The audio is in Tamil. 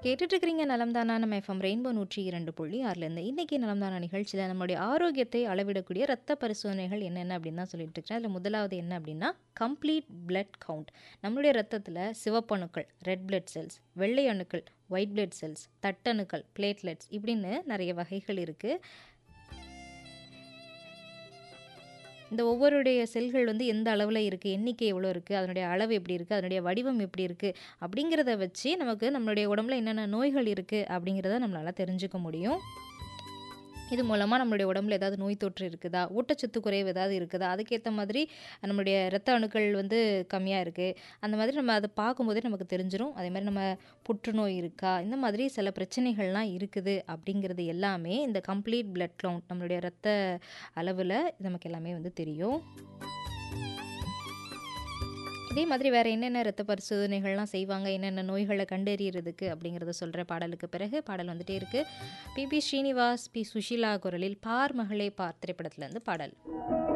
கேட்டுட்டு இருக்கிறீங்க நலம்தானா நம்ம எஃப்எம் ரெயின்போ நூற்றி இரண்டு புள்ளி ஆறுலேருந்து இன்றைக்கி நலம்தானா நிகழ்ச்சியில் நம்மளுடைய ஆரோக்கியத்தை அளவிடக்கூடிய ரத்த பரிசோதனைகள் என்னென்ன அப்படின்னு தான் சொல்லிட்டு இருக்கிறேன் அதில் முதலாவது என்ன அப்படின்னா கம்ப்ளீட் பிளட் கவுண்ட் நம்மளுடைய ரத்தத்தில் சிவப்பணுக்கள் ரெட் பிளட் செல்ஸ் வெள்ளை அணுக்கள் ஒயிட் பிளட் செல்ஸ் தட்டணுக்கள் பிளேட்லெட்ஸ் இப்படின்னு நிறைய வகைகள் இருக்குது இந்த ஒவ்வொருடைய செல்கள் வந்து எந்த அளவில் இருக்குது எண்ணிக்கை எவ்வளோ இருக்குது அதனுடைய அளவு எப்படி இருக்குது அதனுடைய வடிவம் எப்படி இருக்குது அப்படிங்கிறத வச்சு நமக்கு நம்மளுடைய உடம்புல என்னென்ன நோய்கள் இருக்குது அப்படிங்கிறத நம்மளால் தெரிஞ்சுக்க முடியும் இது மூலமாக நம்மளுடைய உடம்புல ஏதாவது நோய் தொற்று இருக்குதா ஊட்டச்சத்து குறைவு ஏதாவது இருக்குதா அதுக்கேற்ற மாதிரி நம்மளுடைய இரத்த அணுக்கள் வந்து கம்மியாக இருக்குது அந்த மாதிரி நம்ம அதை பார்க்கும்போதே நமக்கு தெரிஞ்சிடும் அதே மாதிரி நம்ம புற்றுநோய் இருக்கா இந்த மாதிரி சில பிரச்சனைகள்லாம் இருக்குது அப்படிங்கிறது எல்லாமே இந்த கம்ப்ளீட் பிளட் கவுண்ட் நம்மளுடைய ரத்த அளவில் நமக்கு எல்லாமே வந்து தெரியும் இதே மாதிரி வேறு என்னென்ன ரத்த பரிசோதனைகள்லாம் செய்வாங்க என்னென்ன நோய்களை கண்டறியறதுக்கு அப்படிங்கிறத சொல்கிற பாடலுக்கு பிறகு பாடல் வந்துட்டே இருக்குது பிபி ஸ்ரீனிவாஸ் பி சுஷீலா குரலில் பார் மகளே பார் திரைப்படத்துலேருந்து பாடல்